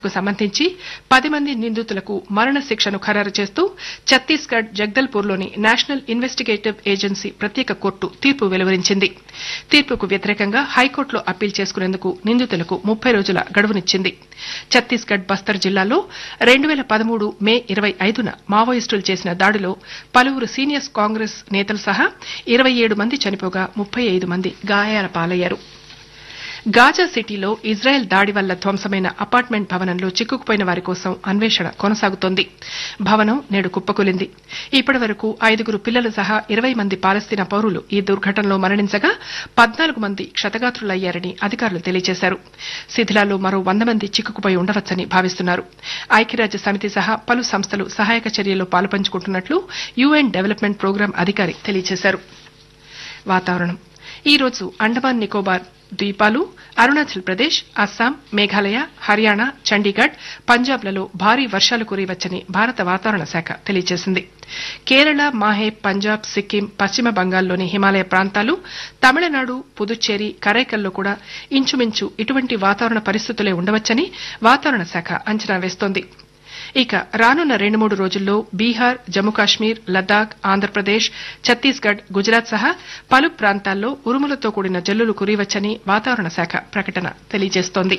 కు సంబంధించి పది మంది నిందితులకు మరణ శిక్షను ఖరారు చేస్తూ ఛత్తీస్గఢ్ జగ్దల్పూర్లోని నేషనల్ ఇన్వెస్టిగేటివ్ ఏజెన్సీ ప్రత్యేక కోర్టు తీర్పు వెలువరించింది తీర్పుకు వ్యతిరేకంగా హైకోర్టులో అప్పీల్ చేసుకునేందుకు నిందితులకు ముప్పై రోజుల గడువునిచ్చింది ఛత్తీస్గఢ్ బస్తర్ జిల్లాలో రెండు వేల పదమూడు మే ఇరవై ఐదున మావోయిస్టులు చేసిన దాడిలో పలువురు సీనియర్ కాంగ్రెస్ నేతలు సహా ఇరవై ఏడు మంది చనిపోగా ముప్పై ఐదు మంది గాయాల పాలయ్యారు గాజా సిటీలో ఇజ్రాయెల్ దాడి వల్ల ధ్వంసమైన అపార్ట్మెంట్ భవనంలో చిక్కుకుపోయిన వారి కోసం అన్వేషణ కొనసాగుతోంది భవనం నేడు కుప్పకూలింది ఇప్పటి వరకు ఐదుగురు పిల్లలు సహా ఇరవై మంది పాలస్తీనా పౌరులు ఈ దుర్ఘటనలో మరణించగా పద్నాలుగు మంది క్షతగాత్రులయ్యారని అధికారులు తెలియజేశారు శిథిలాల్లో మరో వంద మంది చిక్కుకుపోయి ఉండవచ్చని భావిస్తున్నారు ఐక్యరాజ్య సమితి సహా పలు సంస్థలు సహాయక చర్యల్లో పాలుపంచుకుంటున్నట్లు యుఎన్ డెవలప్మెంట్ ప్రోగ్రాం అధికారి తెలియజేశారు వాతావరణం ఈ రోజు అండమాన్ నికోబార్ ద్వీపాలు అరుణాచల్ ప్రదేశ్ అస్సాం మేఘాలయ హర్యానా చండీగఢ్ పంజాబ్లలో భారీ వర్షాలు కురియవచ్చని భారత వాతావరణ శాఖ తెలియజేసింది కేరళ మాహే పంజాబ్ సిక్కిం పశ్చిమ బంగాల్లోని హిమాలయ ప్రాంతాలు తమిళనాడు పుదుచ్చేరి కరైకల్లో కూడా ఇంచుమించు ఇటువంటి వాతావరణ పరిస్థితులే ఉండవచ్చని వాతావరణ శాఖ అంచనా వేస్తోంది ఇక రానున్న రెండు మూడు రోజుల్లో బీహార్ జమ్మూ కాశ్మీర్ లద్దాఖ్ ఆంధ్రప్రదేశ్ ఛత్తీస్గఢ్ గుజరాత్ సహా పలు ప్రాంతాల్లో ఉరుములతో కూడిన జల్లులు కురియవచ్చని వాతావరణ శాఖ ప్రకటన తెలియజేస్తోంది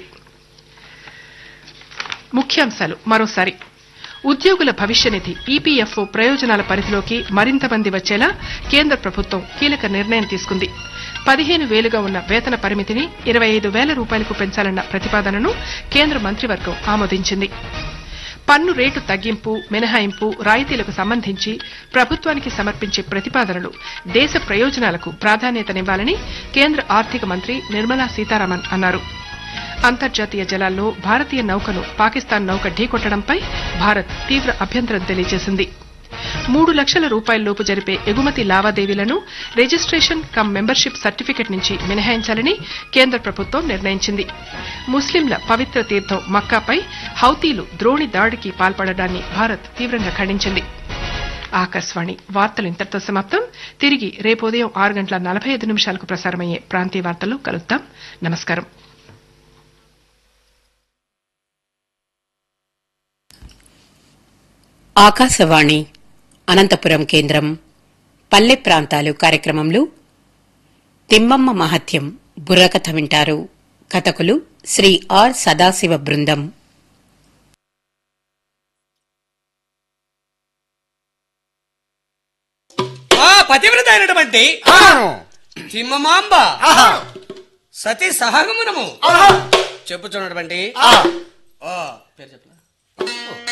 ముఖ్యాంశాలు మరోసారి ఉద్యోగుల భవిష్య నిధి ఈపీఎఫ్ఓ ప్రయోజనాల పరిధిలోకి మరింత మంది వచ్చేలా కేంద్ర ప్రభుత్వం కీలక నిర్ణయం తీసుకుంది పదిహేను వేలుగా ఉన్న వేతన పరిమితిని ఇరవై ఐదు వేల రూపాయలకు పెంచాలన్న ప్రతిపాదనను కేంద్ర మంత్రివర్గం ఆమోదించింది పన్ను రేటు తగ్గింపు మినహాయింపు రాయితీలకు సంబంధించి ప్రభుత్వానికి సమర్పించే ప్రతిపాదనలు దేశ ప్రయోజనాలకు ప్రాధాన్యతనివ్వాలని కేంద్ర ఆర్థిక మంత్రి నిర్మలా సీతారామన్ అన్నారు అంతర్జాతీయ జలాల్లో భారతీయ నౌకను పాకిస్తాన్ నౌక ఢీకొట్టడంపై భారత్ తీవ్ర అభ్యంతరం తెలియజేసింది మూడు లక్షల రూపాయలలోపు జరిపే ఎగుమతి లావాదేవీలను రిజిస్ట్రేషన్ కమ్ మెంబర్షిప్ సర్టిఫికెట్ నుంచి మినహాయించాలని కేంద్ర ప్రభుత్వం నిర్ణయించింది ముస్లింల పవిత్ర తీర్థం మక్కాపై హౌతీలు ద్రోణి దాడికి పాల్పడడాన్ని భారత్ తీవ్రంగా ఖండించింది ఆకాశవాణి వార్తలు ఇంతటితో సమాప్తం తిరిగి రేపు ఉదయం ఆరు గంటల నలభై ఐదు నిమిషాలకు ప్రసారమయ్యే ప్రాంతీయ వార్తలు కలుద్దాం నమస్కారం ఆకాశవాణి అనంతపురం కేంద్రం పల్లె ప్రాంతాలు కార్యక్రమంలో తిమ్మమ్మ మహత్యం బుర్రకథ వింటారు కథకులు శ్రీ ఆర్ సదాశివ బృందం ఆ పతివ్రత అయినటువంటి అవును తిమ్మమాంబ ఆహా సతీ సహగమనము ఆహా చెప్పుచున్నటువంటి ఆ ఆ, పేరు చెప్పనా